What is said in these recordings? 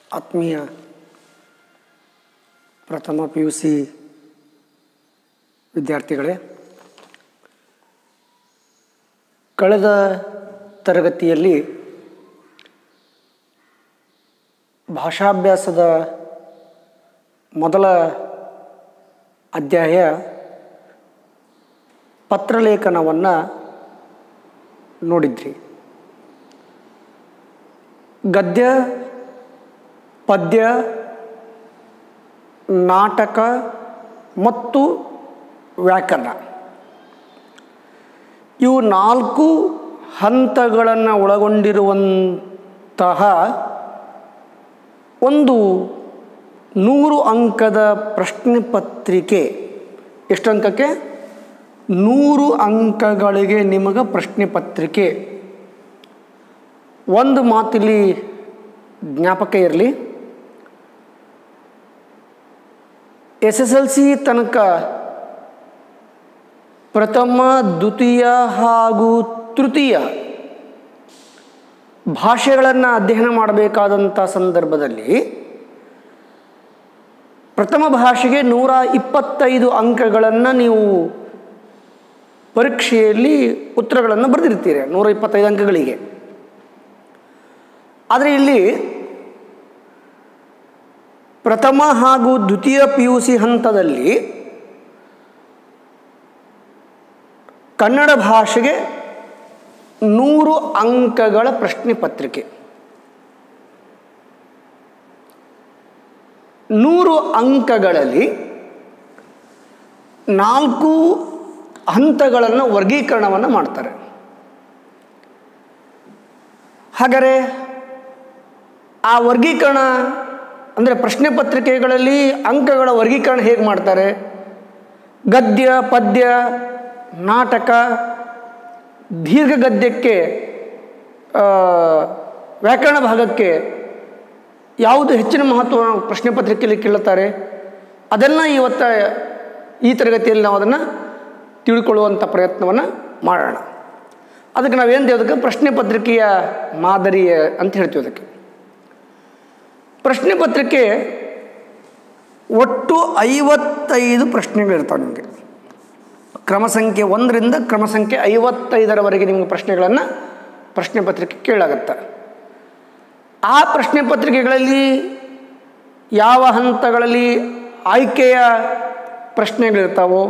ಆತ್ಮೀಯ ಪ್ರಥಮ P U C ವಿದ್ಯಾರ್ಥಿಗಳೇ ಕಳೆದ ತರಗತಿಯಲ್ಲಿ ಭಾಷಾಭ್ಯಾಸದ ಮೊದಲ ಅಧ್ಯಾಯ ಪತ್ರಲೇಖನವನ್ನು ನೋಡಿದ್ರಿ ಗದ್ಯ ಪದ್ಯ ನಾಟಕ ಮತ್ತು ವ್ಯಾಕರಣ ಇವು ನಾಲ್ಕು ಹಂತಗಳನ್ನು ಒಳಗೊಂಡಿರುವಂತಹ ಒಂದು ನೂರು ಅಂಕದ ಪ್ರಶ್ನೆ ಪತ್ರಿಕೆ ಎಷ್ಟು ಅಂಕಕ್ಕೆ ನೂರು ಅಂಕಗಳಿಗೆ ನಿಮಗೆ ಪ್ರಶ್ನೆ ಪತ್ರಿಕೆ ಒಂದು ಮಾತಿಲ್ಲಿ ಜ್ಞಾಪಕ ಇರಲಿ ಎಸ್ ಎಸ್ ಎಲ್ ಸಿ ತನಕ ಪ್ರಥಮ ದ್ವಿತೀಯ ಹಾಗೂ ತೃತೀಯ ಭಾಷೆಗಳನ್ನು ಅಧ್ಯಯನ ಮಾಡಬೇಕಾದಂಥ ಸಂದರ್ಭದಲ್ಲಿ ಪ್ರಥಮ ಭಾಷೆಗೆ ನೂರ ಇಪ್ಪತ್ತೈದು ಅಂಕಗಳನ್ನು ನೀವು ಪರೀಕ್ಷೆಯಲ್ಲಿ ಉತ್ತರಗಳನ್ನು ಬರೆದಿರ್ತೀರಿ ನೂರ ಇಪ್ಪತ್ತೈದು ಅಂಕಗಳಿಗೆ ಆದರೆ ಇಲ್ಲಿ ಪ್ರಥಮ ಹಾಗೂ ದ್ವಿತೀಯ ಪಿ ಯು ಸಿ ಹಂತದಲ್ಲಿ ಕನ್ನಡ ಭಾಷೆಗೆ ನೂರು ಅಂಕಗಳ ಪ್ರಶ್ನೆ ಪತ್ರಿಕೆ ನೂರು ಅಂಕಗಳಲ್ಲಿ ನಾಲ್ಕು ಹಂತಗಳನ್ನು ವರ್ಗೀಕರಣವನ್ನು ಮಾಡ್ತಾರೆ ಹಾಗಾದರೆ ಆ ವರ್ಗೀಕರಣ ಅಂದರೆ ಪ್ರಶ್ನೆ ಪತ್ರಿಕೆಗಳಲ್ಲಿ ಅಂಕಗಳ ವರ್ಗೀಕರಣ ಹೇಗೆ ಮಾಡ್ತಾರೆ ಗದ್ಯ ಪದ್ಯ ನಾಟಕ ದೀರ್ಘ ಗದ್ಯಕ್ಕೆ ವ್ಯಾಕರಣ ಭಾಗಕ್ಕೆ ಯಾವುದು ಹೆಚ್ಚಿನ ಮಹತ್ವ ಪ್ರಶ್ನೆ ಪತ್ರಿಕೆಯಲ್ಲಿ ಕೇಳುತ್ತಾರೆ ಅದನ್ನು ಇವತ್ತ ಈ ತರಗತಿಯಲ್ಲಿ ನಾವು ಅದನ್ನು ತಿಳ್ಕೊಳ್ಳುವಂಥ ಪ್ರಯತ್ನವನ್ನು ಮಾಡೋಣ ಅದಕ್ಕೆ ನಾವೇನು ಅದಕ್ಕೆ ಪ್ರಶ್ನೆ ಪತ್ರಿಕೆಯ ಮಾದರಿ ಅಂತ ಹೇಳ್ತೀವಿ ಅದಕ್ಕೆ ಪ್ರಶ್ನೆ ಪತ್ರಿಕೆ ಒಟ್ಟು ಐವತ್ತೈದು ಪ್ರಶ್ನೆಗಳಿರ್ತಾವೆ ನಿಮಗೆ ಕ್ರಮ ಸಂಖ್ಯೆ ಒಂದರಿಂದ ಕ್ರಮ ಸಂಖ್ಯೆ ಐವತ್ತೈದರವರೆಗೆ ನಿಮಗೆ ಪ್ರಶ್ನೆಗಳನ್ನು ಪ್ರಶ್ನೆ ಪತ್ರಿಕೆ ಕೇಳಾಗತ್ತೆ ಆ ಪ್ರಶ್ನೆ ಪತ್ರಿಕೆಗಳಲ್ಲಿ ಯಾವ ಹಂತಗಳಲ್ಲಿ ಆಯ್ಕೆಯ ಪ್ರಶ್ನೆಗಳಿರ್ತಾವೋ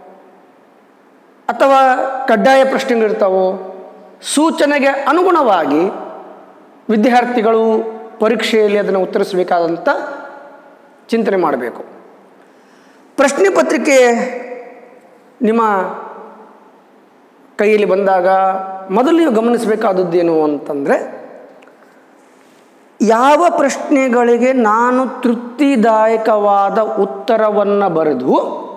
ಅಥವಾ ಕಡ್ಡಾಯ ಪ್ರಶ್ನೆಗಳಿರ್ತಾವೋ ಸೂಚನೆಗೆ ಅನುಗುಣವಾಗಿ ವಿದ್ಯಾರ್ಥಿಗಳು ಪರೀಕ್ಷೆಯಲ್ಲಿ ಅದನ್ನು ಉತ್ತರಿಸಬೇಕಾದಂಥ ಚಿಂತನೆ ಮಾಡಬೇಕು ಪ್ರಶ್ನೆ ಪತ್ರಿಕೆ ನಿಮ್ಮ ಕೈಯಲ್ಲಿ ಬಂದಾಗ ಮೊದಲು ನೀವು ಗಮನಿಸಬೇಕಾದದ್ದೇನು ಅಂತಂದರೆ ಯಾವ ಪ್ರಶ್ನೆಗಳಿಗೆ ನಾನು ತೃಪ್ತಿದಾಯಕವಾದ ಉತ್ತರವನ್ನು ಬರೆದು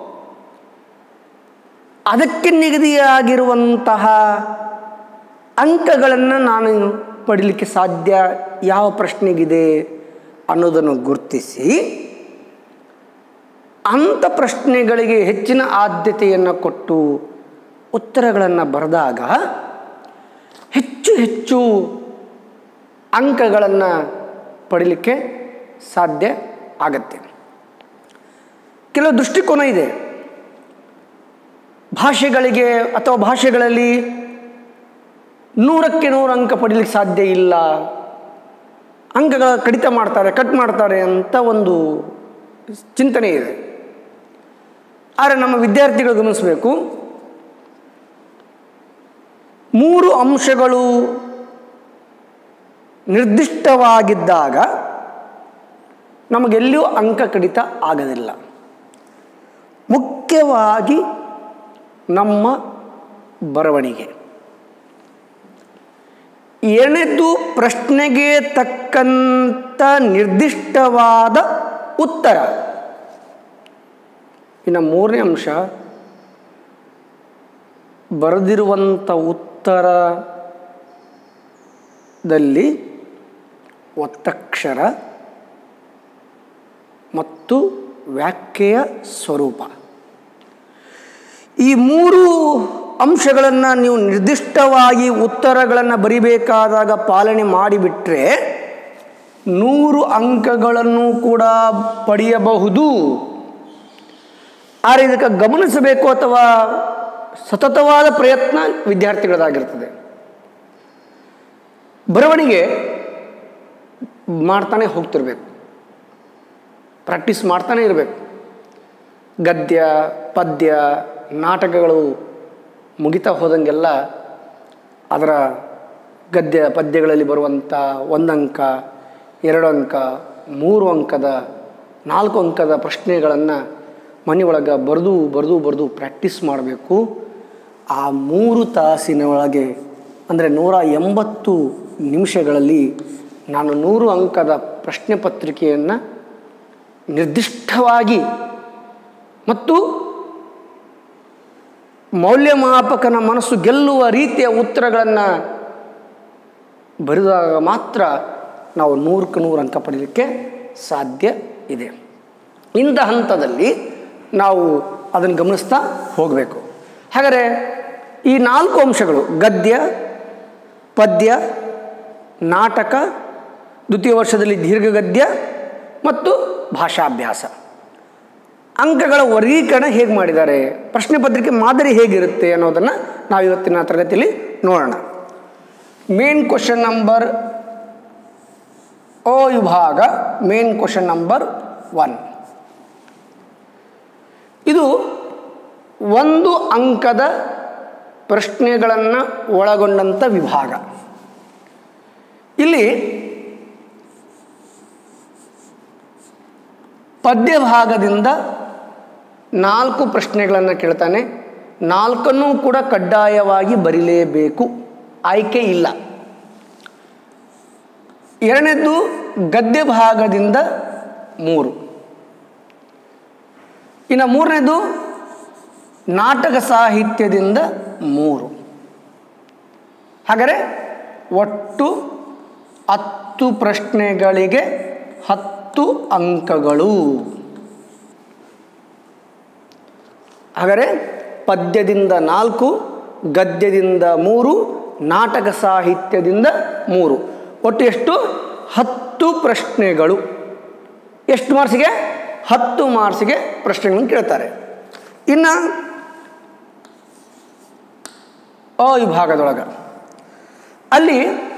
ಅದಕ್ಕೆ ನಿಗದಿಯಾಗಿರುವಂತಹ ಅಂಕಗಳನ್ನು ನಾನು ಪಡೀಲಿಕ್ಕೆ ಸಾಧ್ಯ ಯಾವ ಪ್ರಶ್ನೆಗಿದೆ ಅನ್ನೋದನ್ನು ಗುರುತಿಸಿ ಅಂಥ ಪ್ರಶ್ನೆಗಳಿಗೆ ಹೆಚ್ಚಿನ ಆದ್ಯತೆಯನ್ನು ಕೊಟ್ಟು ಉತ್ತರಗಳನ್ನು ಬರೆದಾಗ ಹೆಚ್ಚು ಹೆಚ್ಚು ಅಂಕಗಳನ್ನು ಪಡೀಲಿಕ್ಕೆ ಸಾಧ್ಯ ಆಗತ್ತೆ ಕೆಲವು ದೃಷ್ಟಿಕೋನ ಇದೆ ಭಾಷೆಗಳಿಗೆ ಅಥವಾ ಭಾಷೆಗಳಲ್ಲಿ ನೂರಕ್ಕೆ ನೂರು ಅಂಕ ಪಡೀಲಿಕ್ಕೆ ಸಾಧ್ಯ ಇಲ್ಲ ಅಂಕಗಳ ಕಡಿತ ಮಾಡ್ತಾರೆ ಕಟ್ ಮಾಡ್ತಾರೆ ಅಂತ ಒಂದು ಚಿಂತನೆ ಇದೆ ಆದರೆ ನಮ್ಮ ವಿದ್ಯಾರ್ಥಿಗಳು ಗಮನಿಸಬೇಕು ಮೂರು ಅಂಶಗಳು ನಿರ್ದಿಷ್ಟವಾಗಿದ್ದಾಗ ನಮಗೆಲ್ಲಿಯೂ ಅಂಕ ಕಡಿತ ಆಗೋದಿಲ್ಲ ಮುಖ್ಯವಾಗಿ ನಮ್ಮ ಬರವಣಿಗೆ ಎಣೆದು ಪ್ರಶ್ನೆಗೆ ತಕ್ಕಂಥ ನಿರ್ದಿಷ್ಟವಾದ ಉತ್ತರ ಇನ್ನು ಮೂರನೇ ಅಂಶ ಬರೆದಿರುವಂಥ ಉತ್ತರದಲ್ಲಿ ಒತ್ತಕ್ಷರ ಮತ್ತು ವ್ಯಾಖ್ಯೆಯ ಸ್ವರೂಪ ಈ ಮೂರು ಅಂಶಗಳನ್ನು ನೀವು ನಿರ್ದಿಷ್ಟವಾಗಿ ಉತ್ತರಗಳನ್ನು ಬರಿಬೇಕಾದಾಗ ಪಾಲನೆ ಮಾಡಿಬಿಟ್ರೆ ನೂರು ಅಂಕಗಳನ್ನು ಕೂಡ ಪಡೆಯಬಹುದು ಆದರೆ ಇದಕ್ಕೆ ಗಮನಿಸಬೇಕು ಅಥವಾ ಸತತವಾದ ಪ್ರಯತ್ನ ವಿದ್ಯಾರ್ಥಿಗಳದಾಗಿರ್ತದೆ ಬರವಣಿಗೆ ಮಾಡ್ತಾನೆ ಹೋಗ್ತಿರ್ಬೇಕು ಪ್ರಾಕ್ಟೀಸ್ ಮಾಡ್ತಾನೆ ಇರಬೇಕು ಗದ್ಯ ಪದ್ಯ ನಾಟಕಗಳು ಮುಗಿತಾ ಹೋದಂಗೆಲ್ಲ ಅದರ ಗದ್ಯ ಪದ್ಯಗಳಲ್ಲಿ ಬರುವಂಥ ಒಂದು ಅಂಕ ಎರಡು ಅಂಕ ಮೂರು ಅಂಕದ ನಾಲ್ಕು ಅಂಕದ ಪ್ರಶ್ನೆಗಳನ್ನು ಮನೆಯೊಳಗೆ ಬರೆದು ಬರೆದು ಬರೆದು ಪ್ರಾಕ್ಟೀಸ್ ಮಾಡಬೇಕು ಆ ಮೂರು ತಾಸಿನ ಒಳಗೆ ಅಂದರೆ ನೂರ ಎಂಬತ್ತು ನಿಮಿಷಗಳಲ್ಲಿ ನಾನು ನೂರು ಅಂಕದ ಪ್ರಶ್ನೆ ಪತ್ರಿಕೆಯನ್ನು ನಿರ್ದಿಷ್ಟವಾಗಿ ಮತ್ತು ಮೌಲ್ಯಮಾಪಕನ ಮನಸ್ಸು ಗೆಲ್ಲುವ ರೀತಿಯ ಉತ್ತರಗಳನ್ನು ಬರೆದಾಗ ಮಾತ್ರ ನಾವು ನೂರಕ್ಕೆ ನೂರು ಅಂಕ ಪಡೀಲಿಕ್ಕೆ ಸಾಧ್ಯ ಇದೆ ಇಂಥ ಹಂತದಲ್ಲಿ ನಾವು ಅದನ್ನು ಗಮನಿಸ್ತಾ ಹೋಗಬೇಕು ಹಾಗಾದರೆ ಈ ನಾಲ್ಕು ಅಂಶಗಳು ಗದ್ಯ ಪದ್ಯ ನಾಟಕ ದ್ವಿತೀಯ ವರ್ಷದಲ್ಲಿ ದೀರ್ಘಗದ್ಯ ಮತ್ತು ಭಾಷಾಭ್ಯಾಸ ಅಂಕಗಳ ವರ್ಗೀಕರಣ ಹೇಗೆ ಮಾಡಿದ್ದಾರೆ ಪ್ರಶ್ನೆ ಪತ್ರಿಕೆ ಮಾದರಿ ಹೇಗಿರುತ್ತೆ ಅನ್ನೋದನ್ನು ನಾವು ಇವತ್ತಿನ ತರಗತಿಯಲ್ಲಿ ನೋಡೋಣ ಮೇನ್ ಕ್ವಶನ್ ನಂಬರ್ ಓ ವಿಭಾಗ ಮೇನ್ ಕ್ವಶನ್ ನಂಬರ್ ಒನ್ ಇದು ಒಂದು ಅಂಕದ ಪ್ರಶ್ನೆಗಳನ್ನು ಒಳಗೊಂಡಂಥ ವಿಭಾಗ ಇಲ್ಲಿ ಪದ್ಯ ಭಾಗದಿಂದ ನಾಲ್ಕು ಪ್ರಶ್ನೆಗಳನ್ನು ಕೇಳ್ತಾನೆ ನಾಲ್ಕನ್ನೂ ಕೂಡ ಕಡ್ಡಾಯವಾಗಿ ಬರೀಲೇಬೇಕು ಆಯ್ಕೆ ಇಲ್ಲ ಎರಡನೇದ್ದು ಗದ್ಯ ಭಾಗದಿಂದ ಮೂರು ಇನ್ನು ಮೂರನೇದು ನಾಟಕ ಸಾಹಿತ್ಯದಿಂದ ಮೂರು ಹಾಗಾದರೆ ಒಟ್ಟು ಹತ್ತು ಪ್ರಶ್ನೆಗಳಿಗೆ ಹತ್ತು ಅಂಕಗಳು ಹಾಗಾದರೆ ಪದ್ಯದಿಂದ ನಾಲ್ಕು ಗದ್ಯದಿಂದ ಮೂರು ನಾಟಕ ಸಾಹಿತ್ಯದಿಂದ ಮೂರು ಒಟ್ಟು ಎಷ್ಟು ಹತ್ತು ಪ್ರಶ್ನೆಗಳು ಎಷ್ಟು ಮಾರ್ಕ್ಸಿಗೆ ಹತ್ತು ಮಾರ್ಕ್ಸಿಗೆ ಪ್ರಶ್ನೆಗಳನ್ನು ಕೇಳ್ತಾರೆ ಇನ್ನು ಅ ವಿಭಾಗದೊಳಗೆ ಅಲ್ಲಿ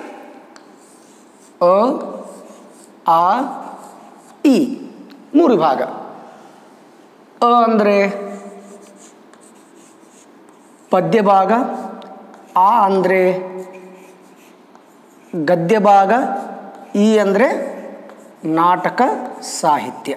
ಅ ಆ ಇ ಮೂರು ವಿಭಾಗ ಅ ಅಂದರೆ ಪದ್ಯ ಭಾಗ ಆ ಅಂದರೆ ಗದ್ಯ ಭಾಗ ಈ ಅಂದರೆ ನಾಟಕ ಸಾಹಿತ್ಯ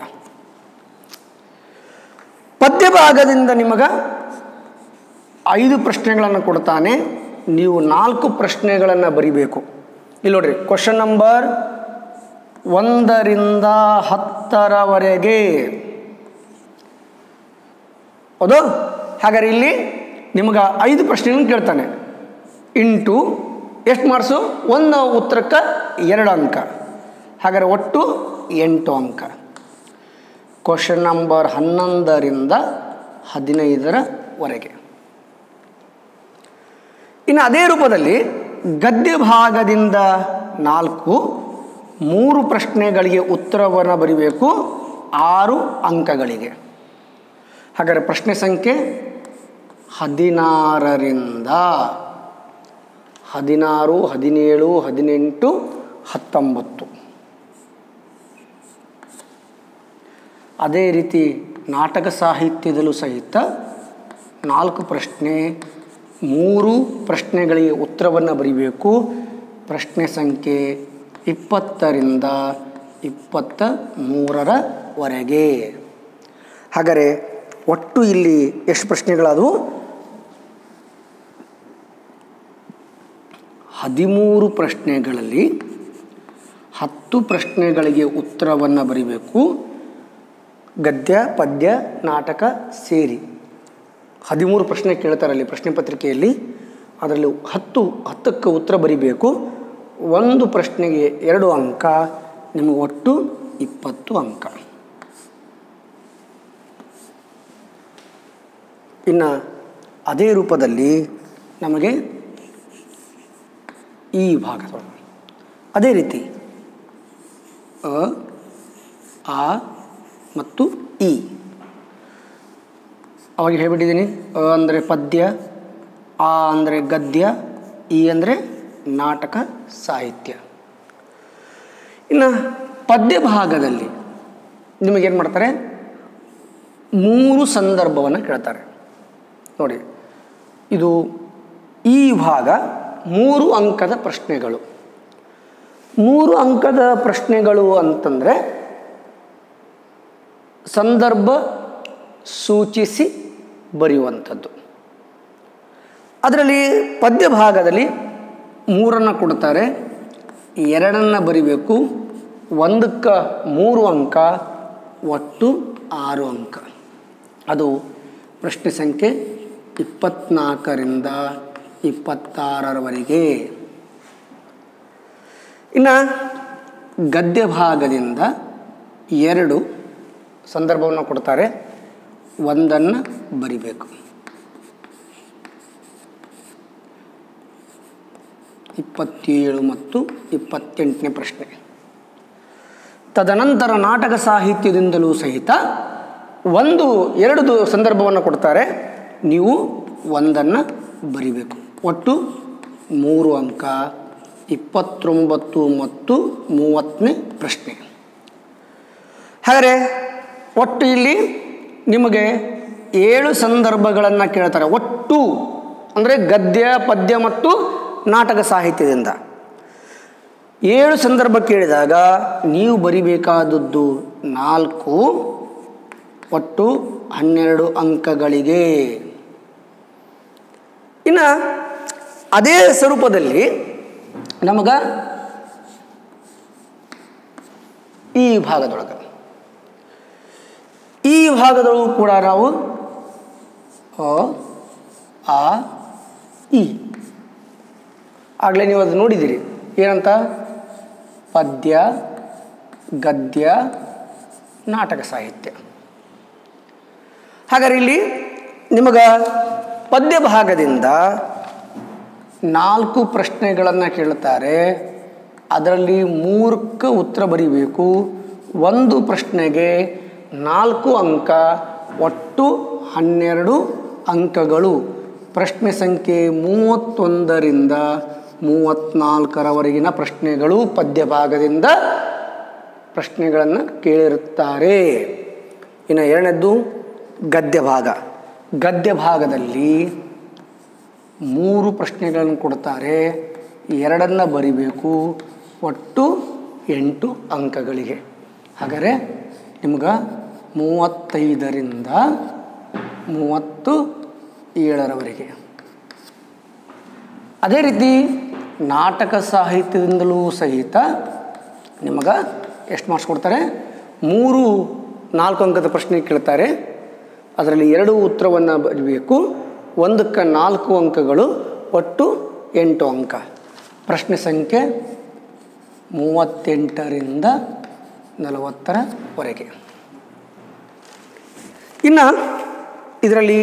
ಪದ್ಯ ಭಾಗದಿಂದ ನಿಮಗ ಐದು ಪ್ರಶ್ನೆಗಳನ್ನು ಕೊಡ್ತಾನೆ ನೀವು ನಾಲ್ಕು ಪ್ರಶ್ನೆಗಳನ್ನು ಬರಿಬೇಕು ಇಲ್ಲಿ ನೋಡ್ರಿ ಕ್ವಶನ್ ನಂಬರ್ ಒಂದರಿಂದ ಹತ್ತರವರೆಗೆ ಹೌದು ಹಾಗಾದ್ರೆ ಇಲ್ಲಿ ನಿಮಗೆ ಐದು ಪ್ರಶ್ನೆಗಳನ್ನು ಕೇಳ್ತಾನೆ ಇಂಟು ಎಷ್ಟು ಮಾರ್ಕ್ಸು ಒಂದು ಉತ್ತರಕ್ಕೆ ಎರಡು ಅಂಕ ಹಾಗಾದ್ರೆ ಒಟ್ಟು ಎಂಟು ಅಂಕ ಕ್ವಶನ್ ನಂಬರ್ ಹನ್ನೊಂದರಿಂದ ಹದಿನೈದರವರೆಗೆ ಇನ್ನು ಅದೇ ರೂಪದಲ್ಲಿ ಗದ್ಯ ಭಾಗದಿಂದ ನಾಲ್ಕು ಮೂರು ಪ್ರಶ್ನೆಗಳಿಗೆ ಉತ್ತರವನ್ನು ಬರಿಬೇಕು ಆರು ಅಂಕಗಳಿಗೆ ಹಾಗಾದರೆ ಪ್ರಶ್ನೆ ಸಂಖ್ಯೆ ಹದಿನಾರರಿಂದ ಹದಿನಾರು ಹದಿನೇಳು ಹದಿನೆಂಟು ಹತ್ತೊಂಬತ್ತು ಅದೇ ರೀತಿ ನಾಟಕ ಸಾಹಿತ್ಯದಲ್ಲೂ ಸಹಿತ ನಾಲ್ಕು ಪ್ರಶ್ನೆ ಮೂರು ಪ್ರಶ್ನೆಗಳಿಗೆ ಉತ್ತರವನ್ನು ಬರೀಬೇಕು ಪ್ರಶ್ನೆ ಸಂಖ್ಯೆ ಇಪ್ಪತ್ತರಿಂದ ಇಪ್ಪತ್ತ ಮೂರರವರೆಗೆ ಹಾಗಾದರೆ ಒಟ್ಟು ಇಲ್ಲಿ ಎಷ್ಟು ಪ್ರಶ್ನೆಗಳಾದವು ಹದಿಮೂರು ಪ್ರಶ್ನೆಗಳಲ್ಲಿ ಹತ್ತು ಪ್ರಶ್ನೆಗಳಿಗೆ ಉತ್ತರವನ್ನು ಬರೀಬೇಕು ಗದ್ಯ ಪದ್ಯ ನಾಟಕ ಸೇರಿ ಹದಿಮೂರು ಪ್ರಶ್ನೆ ಕೇಳ್ತಾರಲ್ಲಿ ಪ್ರಶ್ನೆ ಪತ್ರಿಕೆಯಲ್ಲಿ ಅದರಲ್ಲಿ ಹತ್ತು ಹತ್ತಕ್ಕೆ ಉತ್ತರ ಬರಿಬೇಕು ಒಂದು ಪ್ರಶ್ನೆಗೆ ಎರಡು ಅಂಕ ನಿಮಗೆ ಒಟ್ಟು ಇಪ್ಪತ್ತು ಅಂಕ ಇನ್ನು ಅದೇ ರೂಪದಲ್ಲಿ ನಮಗೆ ಈ ಭಾಗದೊಳಗೆ ಅದೇ ರೀತಿ ಅ ಆ ಮತ್ತು ಇ ಅವಾಗ ಹೇಳ್ಬಿಟ್ಟಿದ್ದೀನಿ ಅ ಅಂದರೆ ಪದ್ಯ ಆ ಅಂದರೆ ಗದ್ಯ ಈ ಅಂದರೆ ನಾಟಕ ಸಾಹಿತ್ಯ ಇನ್ನು ಪದ್ಯ ಭಾಗದಲ್ಲಿ ನಿಮಗೇನು ಮಾಡ್ತಾರೆ ಮೂರು ಸಂದರ್ಭವನ್ನು ಕೇಳ್ತಾರೆ ನೋಡಿ ಇದು ಈ ಭಾಗ ಮೂರು ಅಂಕದ ಪ್ರಶ್ನೆಗಳು ಮೂರು ಅಂಕದ ಪ್ರಶ್ನೆಗಳು ಅಂತಂದರೆ ಸಂದರ್ಭ ಸೂಚಿಸಿ ಬರೆಯುವಂಥದ್ದು ಅದರಲ್ಲಿ ಪದ್ಯ ಭಾಗದಲ್ಲಿ ಮೂರನ್ನು ಕೊಡ್ತಾರೆ ಎರಡನ್ನು ಬರಿಬೇಕು ಒಂದಕ್ಕೆ ಮೂರು ಅಂಕ ಒಟ್ಟು ಆರು ಅಂಕ ಅದು ಪ್ರಶ್ನೆ ಸಂಖ್ಯೆ ಇಪ್ಪತ್ನಾಲ್ಕರಿಂದ ಇಪ್ಪತ್ತಾರರವರೆಗೆ ಇನ್ನು ಗದ್ಯ ಭಾಗದಿಂದ ಎರಡು ಸಂದರ್ಭವನ್ನು ಕೊಡ್ತಾರೆ ಒಂದನ್ನು ಬರಿಬೇಕು ಇಪ್ಪತ್ತೇಳು ಮತ್ತು ಇಪ್ಪತ್ತೆಂಟನೇ ಪ್ರಶ್ನೆ ತದನಂತರ ನಾಟಕ ಸಾಹಿತ್ಯದಿಂದಲೂ ಸಹಿತ ಒಂದು ಎರಡು ದು- ಸಂದರ್ಭವನ್ನು ಕೊಡ್ತಾರೆ ನೀವು ಒಂದನ್ನು ಬರಿಬೇಕು ಒಟ್ಟು ಮೂರು ಅಂಕ ಇಪ್ಪತ್ತೊಂಬತ್ತು ಮತ್ತು ಮೂವತ್ತನೇ ಪ್ರಶ್ನೆ ಹಾಗಾದರೆ ಒಟ್ಟು ಇಲ್ಲಿ ನಿಮಗೆ ಏಳು ಸಂದರ್ಭಗಳನ್ನು ಕೇಳ್ತಾರೆ ಒಟ್ಟು ಅಂದರೆ ಗದ್ಯ ಪದ್ಯ ಮತ್ತು ನಾಟಕ ಸಾಹಿತ್ಯದಿಂದ ಏಳು ಸಂದರ್ಭ ಕೇಳಿದಾಗ ನೀವು ಬರಿಬೇಕಾದದ್ದು ನಾಲ್ಕು ಒಟ್ಟು ಹನ್ನೆರಡು ಅಂಕಗಳಿಗೆ ಇನ್ನು ಅದೇ ಸ್ವರೂಪದಲ್ಲಿ ನಮಗೆ ಈ ಭಾಗದೊಳಗೆ ಈ ಭಾಗದೊಳಗೂ ಕೂಡ ನಾವು ಅ ಆ ಇ ಆಗಲೇ ನೀವು ಅದು ನೋಡಿದ್ದೀರಿ ಏನಂತ ಪದ್ಯ ಗದ್ಯ ನಾಟಕ ಸಾಹಿತ್ಯ ಹಾಗಾದ್ರೆ ಇಲ್ಲಿ ನಿಮಗೆ ಪದ್ಯ ಭಾಗದಿಂದ ನಾಲ್ಕು ಪ್ರಶ್ನೆಗಳನ್ನು ಕೇಳ್ತಾರೆ ಅದರಲ್ಲಿ ಮೂರಕ್ಕೆ ಉತ್ತರ ಬರೀಬೇಕು ಒಂದು ಪ್ರಶ್ನೆಗೆ ನಾಲ್ಕು ಅಂಕ ಒಟ್ಟು ಹನ್ನೆರಡು ಅಂಕಗಳು ಪ್ರಶ್ನೆ ಸಂಖ್ಯೆ ಮೂವತ್ತೊಂದರಿಂದ ಮೂವತ್ತ್ನಾಲ್ಕರವರೆಗಿನ ಪ್ರಶ್ನೆಗಳು ಪದ್ಯ ಭಾಗದಿಂದ ಪ್ರಶ್ನೆಗಳನ್ನು ಕೇಳಿರುತ್ತಾರೆ ಇನ್ನು ಎರಡನೇದ್ದು ಗದ್ಯ ಭಾಗ ಗದ್ಯ ಭಾಗದಲ್ಲಿ ಮೂರು ಪ್ರಶ್ನೆಗಳನ್ನು ಕೊಡ್ತಾರೆ ಎರಡನ್ನು ಬರಿಬೇಕು ಒಟ್ಟು ಎಂಟು ಅಂಕಗಳಿಗೆ ಹಾಗಾದರೆ ನಿಮ್ಗೆ ಮೂವತ್ತೈದರಿಂದ ಮೂವತ್ತು ಏಳರವರೆಗೆ ಅದೇ ರೀತಿ ನಾಟಕ ಸಾಹಿತ್ಯದಿಂದಲೂ ಸಹಿತ ನಿಮಗೆ ಎಷ್ಟು ಮಾರ್ಕ್ಸ್ ಕೊಡ್ತಾರೆ ಮೂರು ನಾಲ್ಕು ಅಂಕದ ಪ್ರಶ್ನೆ ಕೇಳ್ತಾರೆ ಅದರಲ್ಲಿ ಎರಡು ಉತ್ತರವನ್ನು ಬರೀಬೇಕು ಒಂದಕ್ಕೆ ನಾಲ್ಕು ಅಂಕಗಳು ಒಟ್ಟು ಎಂಟು ಅಂಕ ಪ್ರಶ್ನೆ ಸಂಖ್ಯೆ ಮೂವತ್ತೆಂಟರಿಂದ ನಲವತ್ತರವರೆಗೆ ಇನ್ನು ಇದರಲ್ಲಿ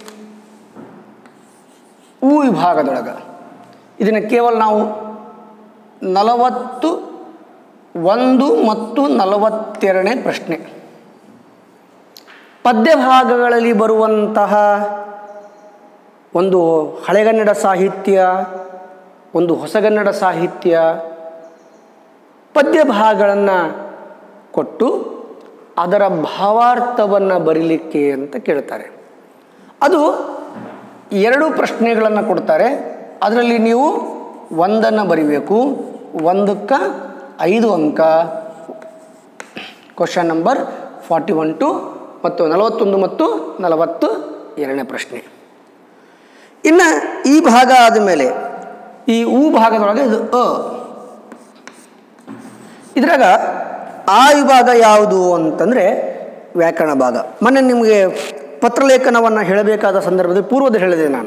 ಹೂ ವಿಭಾಗದೊಳಗೆ ಇದನ್ನು ಕೇವಲ ನಾವು ನಲವತ್ತು ಒಂದು ಮತ್ತು ನಲವತ್ತೆರಡನೇ ಪ್ರಶ್ನೆ ಪದ್ಯ ಭಾಗಗಳಲ್ಲಿ ಬರುವಂತಹ ಒಂದು ಹಳೆಗನ್ನಡ ಸಾಹಿತ್ಯ ಒಂದು ಹೊಸಗನ್ನಡ ಸಾಹಿತ್ಯ ಪದ್ಯ ಭಾಗಗಳನ್ನು ಕೊಟ್ಟು ಅದರ ಭಾವಾರ್ಥವನ್ನು ಬರೀಲಿಕ್ಕೆ ಅಂತ ಕೇಳ್ತಾರೆ ಅದು ಎರಡು ಪ್ರಶ್ನೆಗಳನ್ನು ಕೊಡ್ತಾರೆ ಅದರಲ್ಲಿ ನೀವು ಒಂದನ್ನು ಬರಿಬೇಕು ಒಂದಕ್ಕೆ ಐದು ಅಂಕ question number forty one two ಮತ್ತು ನಲವತ್ತೊಂದು ಮತ್ತು ನಲವತ್ತು ಎರಡನೇ ಪ್ರಶ್ನೆ ಇನ್ನು ಈ ಭಾಗ ಆದಮೇಲೆ ಈ ಹೂ ಭಾಗದೊಳಗೆ ಇದು ಅ ಇದ್ರಾಗ ಆ ವಿಭಾಗ ಯಾವುದು ಅಂತಂದರೆ ವ್ಯಾಕರಣ ಭಾಗ ಮೊನ್ನೆ ನಿಮಗೆ ಪತ್ರಲೇಖನವನ್ನು ಹೇಳಬೇಕಾದ ಸಂದರ್ಭದಲ್ಲಿ ಪೂರ್ವದಲ್ಲಿ ಹೇಳಿದೆ ನಾನು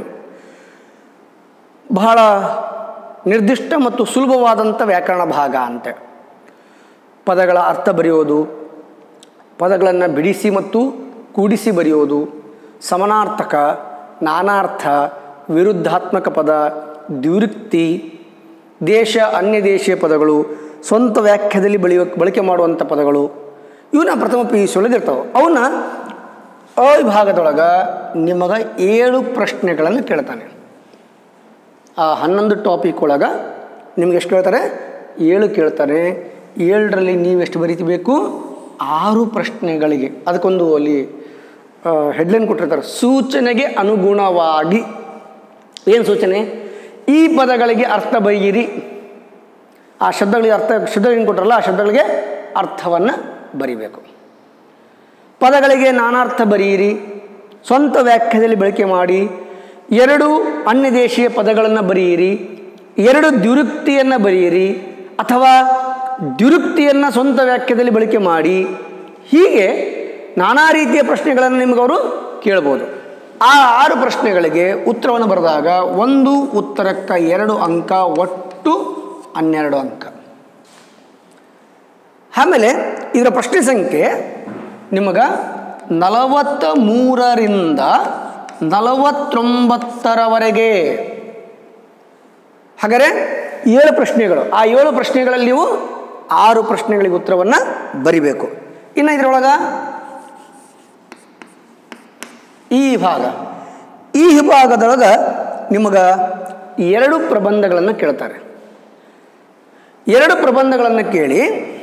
ಬಹಳ ನಿರ್ದಿಷ್ಟ ಮತ್ತು ಸುಲಭವಾದಂಥ ವ್ಯಾಕರಣ ಭಾಗ ಅಂತೆ ಪದಗಳ ಅರ್ಥ ಬರೆಯೋದು ಪದಗಳನ್ನು ಬಿಡಿಸಿ ಮತ್ತು ಕೂಡಿಸಿ ಬರೆಯೋದು ಸಮನಾರ್ಥಕ ನಾನಾರ್ಥ ವಿರುದ್ಧಾತ್ಮಕ ಪದ ದ್ವಿರುಕ್ತಿ ದೇಶ ಅನ್ಯ ದೇಶೀಯ ಪದಗಳು ಸ್ವಂತ ವ್ಯಾಖ್ಯಾದಲ್ಲಿ ಬೆಳೆಯುವ ಬಳಕೆ ಮಾಡುವಂಥ ಪದಗಳು ಇವನ್ನ ಪ್ರಥಮ ಪಿ ಯು ಸಿ ಒಳಗೆ ಇರ್ತಾವೆ ಅವನ್ನ ಅ ವಿಭಾಗದೊಳಗೆ ನಿಮಗೆ ಏಳು ಪ್ರಶ್ನೆಗಳನ್ನು ಕೇಳ್ತಾನೆ ಆ ಹನ್ನೊಂದು ಟಾಪಿಕ್ ಒಳಗೆ ನಿಮ್ಗೆ ಎಷ್ಟು ಕೇಳ್ತಾರೆ ಏಳು ಕೇಳ್ತಾರೆ ಏಳರಲ್ಲಿ ನೀವು ಎಷ್ಟು ಬರೀತಿಬೇಕು ಆರು ಪ್ರಶ್ನೆಗಳಿಗೆ ಅದಕ್ಕೊಂದು ಅಲ್ಲಿ ಹೆಡ್ಲೈನ್ ಕೊಟ್ಟಿರ್ತಾರೆ ಸೂಚನೆಗೆ ಅನುಗುಣವಾಗಿ ಏನು ಸೂಚನೆ ಈ ಪದಗಳಿಗೆ ಅರ್ಥ ಬೈಯಿರಿ ಆ ಶಬ್ದಗಳಿಗೆ ಅರ್ಥ ಶಬ್ದಗಳನ್ನು ಕೊಟ್ಟರಲ್ಲ ಆ ಶಬ್ದಗಳಿಗೆ ಅರ್ಥವನ್ನು ಬರಿಬೇಕು ಪದಗಳಿಗೆ ನಾನಾರ್ಥ ಬರೆಯಿರಿ ಸ್ವಂತ ವ್ಯಾಖ್ಯಾನದಲ್ಲಿ ಬಳಕೆ ಮಾಡಿ ಎರಡು ಅನ್ಯ ದೇಶೀಯ ಪದಗಳನ್ನು ಬರೆಯಿರಿ ಎರಡು ದ್ಯುರುಕ್ತಿಯನ್ನು ಬರೆಯಿರಿ ಅಥವಾ ದ್ಯುರುಕ್ತಿಯನ್ನು ಸ್ವಂತ ವ್ಯಾಖ್ಯದಲ್ಲಿ ಬಳಕೆ ಮಾಡಿ ಹೀಗೆ ನಾನಾ ರೀತಿಯ ಪ್ರಶ್ನೆಗಳನ್ನು ನಿಮಗವರು ಕೇಳ್ಬೋದು ಆ ಆರು ಪ್ರಶ್ನೆಗಳಿಗೆ ಉತ್ತರವನ್ನು ಬರೆದಾಗ ಒಂದು ಉತ್ತರಕ್ಕೆ ಎರಡು ಅಂಕ ಒಟ್ಟು ಹನ್ನೆರಡು ಅಂಕ ಆಮೇಲೆ ಇದರ ಪ್ರಶ್ನೆ ಸಂಖ್ಯೆ ನಿಮಗೆ ನಲವತ್ತ ಮೂರರಿಂದ ನಲವತ್ತೊಂಬತ್ತರವರೆಗೆ ಹಾಗಾದರೆ ಏಳು ಪ್ರಶ್ನೆಗಳು ಆ ಏಳು ಪ್ರಶ್ನೆಗಳಲ್ಲಿ ನೀವು ಆರು ಪ್ರಶ್ನೆಗಳಿಗೆ ಉತ್ತರವನ್ನು ಬರಿಬೇಕು ಇನ್ನು ಇದರೊಳಗೆ ಈ ಭಾಗ ಈ ವಿಭಾಗದೊಳಗೆ ನಿಮಗೆ ಎರಡು ಪ್ರಬಂಧಗಳನ್ನು ಕೇಳ್ತಾರೆ ಎರಡು ಪ್ರಬಂಧಗಳನ್ನು ಕೇಳಿ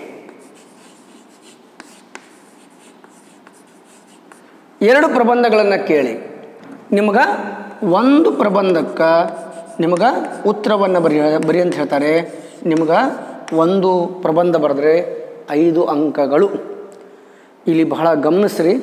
ಎರಡು ಪ್ರಬಂಧಗಳನ್ನು ಕೇಳಿ ನಿಮ್ಗೆ ಒಂದು ಪ್ರಬಂಧಕ್ಕೆ ನಿಮ್ಗೆ ಉತ್ತರವನ್ನು ಬರಿ ಬರಿ ಅಂತ ಹೇಳ್ತಾರೆ ನಿಮ್ಗೆ ಒಂದು ಪ್ರಬಂಧ ಬರೆದ್ರೆ ಐದು ಅಂಕಗಳು ಇಲ್ಲಿ ಬಹಳ ಗಮನಿಸ್ರಿ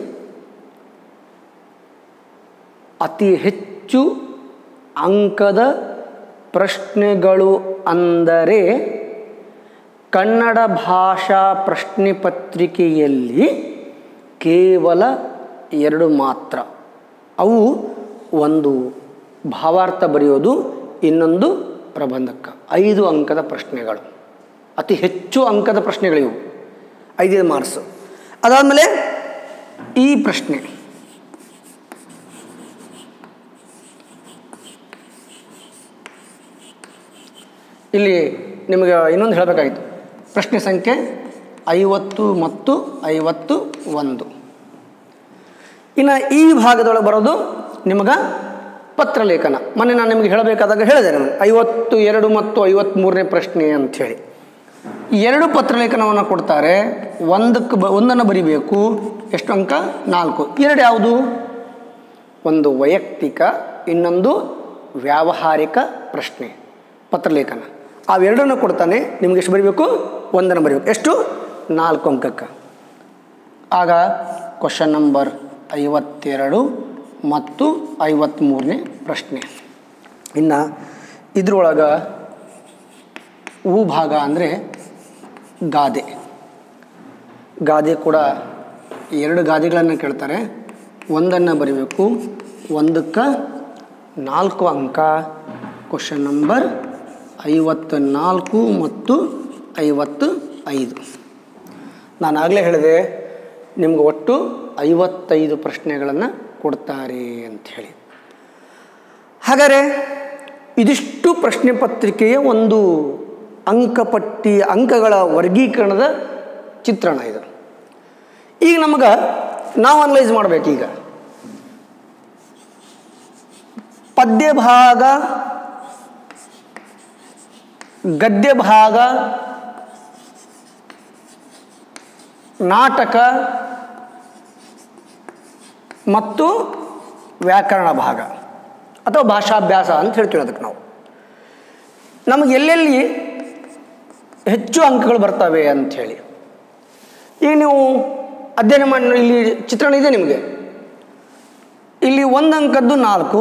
ಅತಿ ಹೆಚ್ಚು ಅಂಕದ ಪ್ರಶ್ನೆಗಳು ಅಂದರೆ ಕನ್ನಡ ಭಾಷಾ ಪ್ರಶ್ನೆ ಪತ್ರಿಕೆಯಲ್ಲಿ ಕೇವಲ ಎರಡು ಮಾತ್ರ ಅವು ಒಂದು ಭಾವಾರ್ಥ ಬರೆಯೋದು ಇನ್ನೊಂದು ಪ್ರಬಂಧಕ್ಕೆ ಐದು ಅಂಕದ ಪ್ರಶ್ನೆಗಳು ಅತಿ ಹೆಚ್ಚು ಅಂಕದ ಪ್ರಶ್ನೆಗಳಿವು ಐದೈದು ಮಾರ್ಕ್ಸು ಅದಾದಮೇಲೆ ಈ ಪ್ರಶ್ನೆ ಇಲ್ಲಿ ನಿಮಗೆ ಇನ್ನೊಂದು ಹೇಳಬೇಕಾಗಿತ್ತು ಪ್ರಶ್ನೆ ಸಂಖ್ಯೆ ಐವತ್ತು ಮತ್ತು ಐವತ್ತು ಒಂದು ಇನ್ನು ಈ ಭಾಗದೊಳಗೆ ಬರೋದು ನಿಮಗೆ ಪತ್ರಲೇಖನ ಮೊನ್ನೆ ನಾನು ನಿಮಗೆ ಹೇಳಬೇಕಾದಾಗ ಹೇಳಿದೆ ನಾನು ಐವತ್ತು ಎರಡು ಮತ್ತು ಐವತ್ತ್ಮೂರನೇ ಪ್ರಶ್ನೆ ಅಂಥೇಳಿ ಎರಡು ಪತ್ರಲೇಖನವನ್ನು ಕೊಡ್ತಾರೆ ಒಂದಕ್ಕೆ ಬ ಒಂದನ್ನು ಬರಿಬೇಕು ಎಷ್ಟು ಅಂಕ ನಾಲ್ಕು ಎರಡು ಯಾವುದು ಒಂದು ವೈಯಕ್ತಿಕ ಇನ್ನೊಂದು ವ್ಯಾವಹಾರಿಕ ಪ್ರಶ್ನೆ ಪತ್ರಲೇಖನ ಅವೆರಡನ್ನು ಕೊಡ್ತಾನೆ ನಿಮ್ಗೆ ಎಷ್ಟು ಬರೀಬೇಕು ಒಂದನ್ನು ಬರೀಬೇಕು ಎಷ್ಟು ನಾಲ್ಕು ಅಂಕಕ್ಕೆ ಆಗ ಕ್ವಶನ್ ನಂಬರ್ ಐವತ್ತೆರಡು ಮತ್ತು ಐವತ್ತ್ಮೂರನೇ ಪ್ರಶ್ನೆ ಇನ್ನು ಇದ್ರೊಳಗೆ ಹೂ ಭಾಗ ಅಂದರೆ ಗಾದೆ ಗಾದೆ ಕೂಡ ಎರಡು ಗಾದೆಗಳನ್ನು ಕೇಳ್ತಾರೆ ಒಂದನ್ನು ಬರೀಬೇಕು ಒಂದಕ್ಕೆ ನಾಲ್ಕು ಅಂಕ ಕ್ವಶನ್ ನಂಬರ್ ಐವತ್ತು ನಾಲ್ಕು ಮತ್ತು ಐವತ್ತು ಐದು ನಾನು ಆಗಲೇ ಹೇಳಿದೆ ನಿಮ್ಗೆ ಒಟ್ಟು ಐವತ್ತೈದು ಪ್ರಶ್ನೆಗಳನ್ನು ಕೊಡ್ತಾರೆ ಅಂಥೇಳಿ ಹಾಗಾದರೆ ಇದಿಷ್ಟು ಪ್ರಶ್ನೆ ಪತ್ರಿಕೆಯ ಒಂದು ಅಂಕಪಟ್ಟಿ ಅಂಕಗಳ ವರ್ಗೀಕರಣದ ಚಿತ್ರಣ ಇದು ಈಗ ನಮಗೆ ನಾವು ಅನಲೈಸ್ ಮಾಡಬೇಕೀಗ ಪದ್ಯ ಭಾಗ ಗದ್ಯ ಭಾಗ ನಾಟಕ ಮತ್ತು ವ್ಯಾಕರಣ ಭಾಗ ಅಥವಾ ಭಾಷಾಭ್ಯಾಸ ಅಂತ ಹೇಳ್ತೀವಿ ಅದಕ್ಕೆ ನಾವು ನಮಗೆ ಎಲ್ಲೆಲ್ಲಿ ಹೆಚ್ಚು ಅಂಕಗಳು ಬರ್ತವೆ ಅಂಥೇಳಿ ಈಗ ನೀವು ಅಧ್ಯಯನ ಮಾಡಿ ಇಲ್ಲಿ ಚಿತ್ರಣ ಇದೆ ನಿಮಗೆ ಇಲ್ಲಿ ಒಂದು ಅಂಕದ್ದು ನಾಲ್ಕು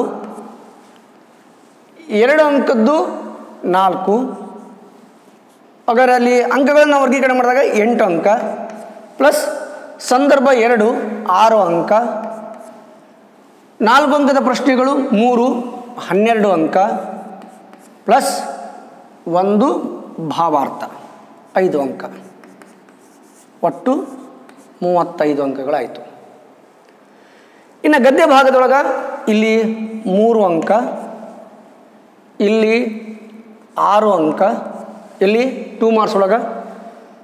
ಎರಡು ಅಂಕದ್ದು ನಾಲ್ಕು ಅದರಲ್ಲಿ ಅಂಕಗಳನ್ನು ವರ್ಗೀಕರಣ ಮಾಡಿದಾಗ ಎಂಟು ಅಂಕ ಪ್ಲಸ್ ಸಂದರ್ಭ ಎರಡು ಆರು ಅಂಕ ನಾಲ್ಕು ಅಂಕದ ಪ್ರಶ್ನೆಗಳು ಮೂರು ಹನ್ನೆರಡು ಅಂಕ ಪ್ಲಸ್ ಒಂದು ಭಾವಾರ್ಥ ಐದು ಅಂಕ ಒಟ್ಟು ಮೂವತ್ತೈದು ಅಂಕಗಳಾಯಿತು ಇನ್ನು ಗದ್ಯ ಭಾಗದೊಳಗೆ ಇಲ್ಲಿ ಮೂರು ಅಂಕ ಇಲ್ಲಿ ಆರು ಅಂಕ ಇಲ್ಲಿ ಟೂ ಮಾರ್ಕ್ಸ್ ಒಳಗೆ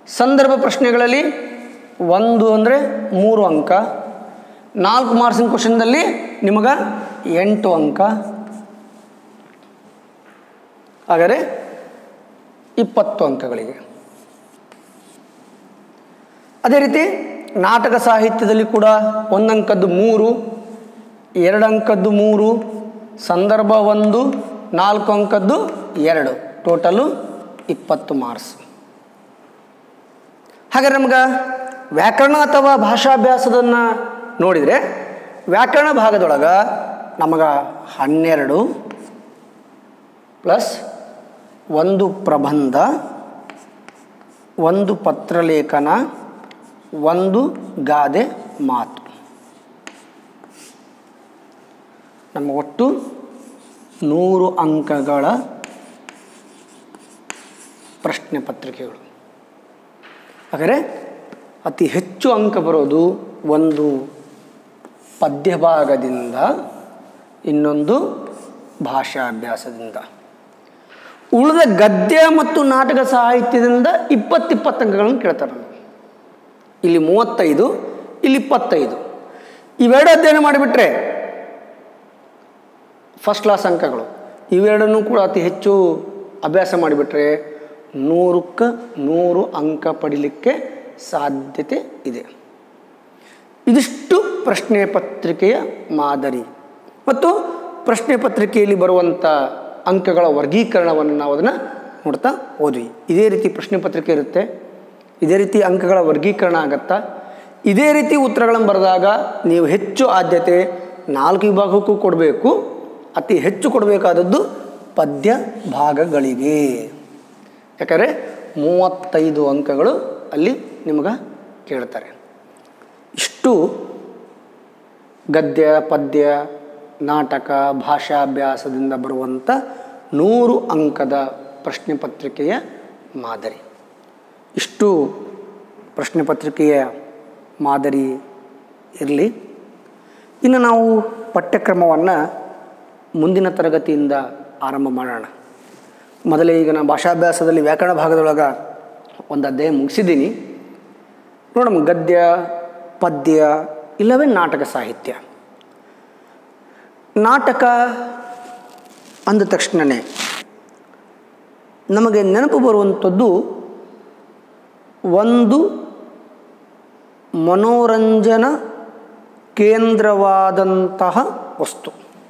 ಸಂದರ್ಭ ಪ್ರಶ್ನೆಗಳಲ್ಲಿ ಒಂದು ಅಂದರೆ ಮೂರು ಅಂಕ ನಾಲ್ಕು ಮಾರ್ಕ್ಸಿನ ಕ್ವಶನ್ದಲ್ಲಿ ನಿಮಗೆ ಎಂಟು ಅಂಕ ಹಾಗಾದರೆ ಇಪ್ಪತ್ತು ಅಂಕಗಳಿಗೆ ಅದೇ ರೀತಿ ನಾಟಕ ಸಾಹಿತ್ಯದಲ್ಲಿ ಕೂಡ ಒಂದು ಅಂಕದ್ದು ಮೂರು ಎರಡು ಅಂಕದ್ದು ಮೂರು ಸಂದರ್ಭ ಒಂದು ನಾಲ್ಕು ಅಂಕದ್ದು ಎರಡು ಟೋಟಲು ಇಪ್ಪತ್ತು ಮಾರ್ಕ್ಸ್ ಹಾಗಾದ್ರೆ ನಮ್ಗೆ ವ್ಯಾಕರಣ ಅಥವಾ ಭಾಷಾಭ್ಯಾಸದನ್ನು ನೋಡಿದರೆ ವ್ಯಾಕರಣ ಭಾಗದೊಳಗೆ ನಮಗೆ ಹನ್ನೆರಡು ಪ್ಲಸ್ ಒಂದು ಪ್ರಬಂಧ ಒಂದು ಪತ್ರಲೇಖನ ಒಂದು ಗಾದೆ ಮಾತು ನಮ್ಮ ಒಟ್ಟು ನೂರು ಅಂಕಗಳ ಪ್ರಶ್ನೆ ಪತ್ರಿಕೆಗಳು ಹಾಗಾದರೆ ಅತಿ ಹೆಚ್ಚು ಅಂಕ ಬರೋದು ಒಂದು ಪದ್ಯ ಭಾಗದಿಂದ ಇನ್ನೊಂದು ಭಾಷಾಭ್ಯಾಸದಿಂದ ಉಳಿದ ಗದ್ಯ ಮತ್ತು ನಾಟಕ ಸಾಹಿತ್ಯದಿಂದ ಇಪ್ಪತ್ತಿಪ್ಪತ್ತು ಅಂಕಗಳನ್ನು ಕೇಳ್ತಾರೆ ನಮಗೆ ಇಲ್ಲಿ ಮೂವತ್ತೈದು ಇಲ್ಲಿ ಇಪ್ಪತ್ತೈದು ಇವೆರಡು ಅಧ್ಯಯನ ಮಾಡಿಬಿಟ್ರೆ ಫಸ್ಟ್ ಕ್ಲಾಸ್ ಅಂಕಗಳು ಇವೆರಡನ್ನೂ ಕೂಡ ಅತಿ ಹೆಚ್ಚು ಅಭ್ಯಾಸ ಮಾಡಿಬಿಟ್ರೆ ನೂರಕ್ಕೆ ನೂರು ಅಂಕ ಪಡಿಲಿಕ್ಕೆ ಸಾಧ್ಯತೆ ಇದೆ ಇದಿಷ್ಟು ಪ್ರಶ್ನೆ ಪತ್ರಿಕೆಯ ಮಾದರಿ ಮತ್ತು ಪ್ರಶ್ನೆ ಪತ್ರಿಕೆಯಲ್ಲಿ ಬರುವಂಥ ಅಂಕಗಳ ವರ್ಗೀಕರಣವನ್ನು ನಾವು ಅದನ್ನು ನೋಡ್ತಾ ಹೋದ್ವಿ ಇದೇ ರೀತಿ ಪ್ರಶ್ನೆ ಪತ್ರಿಕೆ ಇರುತ್ತೆ ಇದೇ ರೀತಿ ಅಂಕಗಳ ವರ್ಗೀಕರಣ ಆಗತ್ತಾ ಇದೇ ರೀತಿ ಉತ್ತರಗಳನ್ನು ಬರೆದಾಗ ನೀವು ಹೆಚ್ಚು ಆದ್ಯತೆ ನಾಲ್ಕು ವಿಭಾಗಕ್ಕೂ ಕೊಡಬೇಕು ಅತಿ ಹೆಚ್ಚು ಕೊಡಬೇಕಾದದ್ದು ಪದ್ಯ ಭಾಗಗಳಿಗೆ ಯಾಕಂದರೆ ಮೂವತ್ತೈದು ಅಂಕಗಳು ಅಲ್ಲಿ ನಿಮಗೆ ಕೇಳ್ತಾರೆ ಇಷ್ಟು ಗದ್ಯ ಪದ್ಯ ನಾಟಕ ಭಾಷಾಭ್ಯಾಸದಿಂದ ಬರುವಂಥ ನೂರು ಅಂಕದ ಪ್ರಶ್ನೆ ಪತ್ರಿಕೆಯ ಮಾದರಿ ಇಷ್ಟು ಪ್ರಶ್ನೆ ಪತ್ರಿಕೆಯ ಮಾದರಿ ಇರಲಿ ಇನ್ನು ನಾವು ಪಠ್ಯಕ್ರಮವನ್ನು ಮುಂದಿನ ತರಗತಿಯಿಂದ ಆರಂಭ ಮಾಡೋಣ ಮೊದಲೇ ಈಗ ನಾನು ಭಾಷಾಭ್ಯಾಸದಲ್ಲಿ ವ್ಯಾಕರಣ ಭಾಗದೊಳಗೆ ಒಂದು ಅಧ್ಯಾಯ ಮುಗಿಸಿದ್ದೀನಿ ನೋಡಮ್ಮ ಗದ್ಯ ಪದ್ಯ ಇಲ್ಲವೇ ನಾಟಕ ಸಾಹಿತ್ಯ ನಾಟಕ ಅಂದ ತಕ್ಷಣವೇ ನಮಗೆ ನೆನಪು ಬರುವಂಥದ್ದು ಒಂದು ಮನೋರಂಜನ ಕೇಂದ್ರವಾದಂತಹ ವಸ್ತು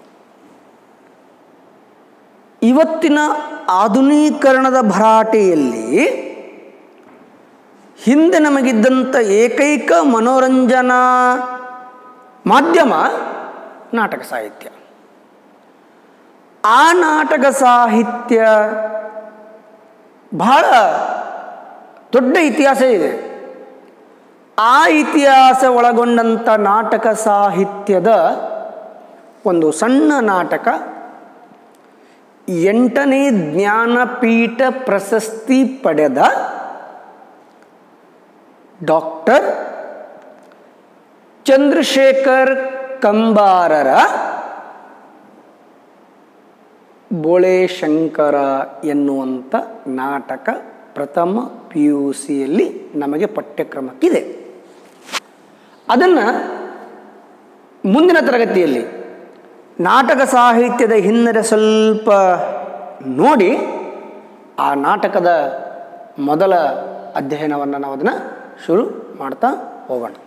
ಇವತ್ತಿನ ಆಧುನೀಕರಣದ ಭರಾಟೆಯಲ್ಲಿ ಹಿಂದೆ ನಮಗಿದ್ದಂಥ ಏಕೈಕ ಮನೋರಂಜನಾ ಮಾಧ್ಯಮ ನಾಟಕ ಸಾಹಿತ್ಯ ಆ ನಾಟಕ ಸಾಹಿತ್ಯ ಬಹಳ ದೊಡ್ಡ ಇತಿಹಾಸ ಇದೆ ಆ ಇತಿಹಾಸ ಒಳಗೊಂಡಂಥ ನಾಟಕ ಸಾಹಿತ್ಯದ ಒಂದು ಸಣ್ಣ ನಾಟಕ ಎಂಟನೇ ಜ್ಞಾನಪೀಠ ಪ್ರಶಸ್ತಿ ಪಡೆದ ಡಾಕ್ಟರ್ ಚಂದ್ರಶೇಖರ್ ಕಂಬಾರರ ಬೋಳೇಶಂಕರ ಎನ್ನುವಂಥ ನಾಟಕ ಪ್ರಥಮ ಪಿ ಯು ಸಿಯಲ್ಲಿ ನಮಗೆ ಪಠ್ಯಕ್ರಮಕ್ಕಿದೆ ಅದನ್ನು ಮುಂದಿನ ತರಗತಿಯಲ್ಲಿ ನಾಟಕ ಸಾಹಿತ್ಯದ ಹಿನ್ನೆಲೆ ಸ್ವಲ್ಪ ನೋಡಿ ಆ ನಾಟಕದ ಮೊದಲ ಅಧ್ಯಯನವನ್ನು ನಾವು ಅದನ್ನು ಶುರು ಮಾಡ್ತಾ ಹೋಗೋಣ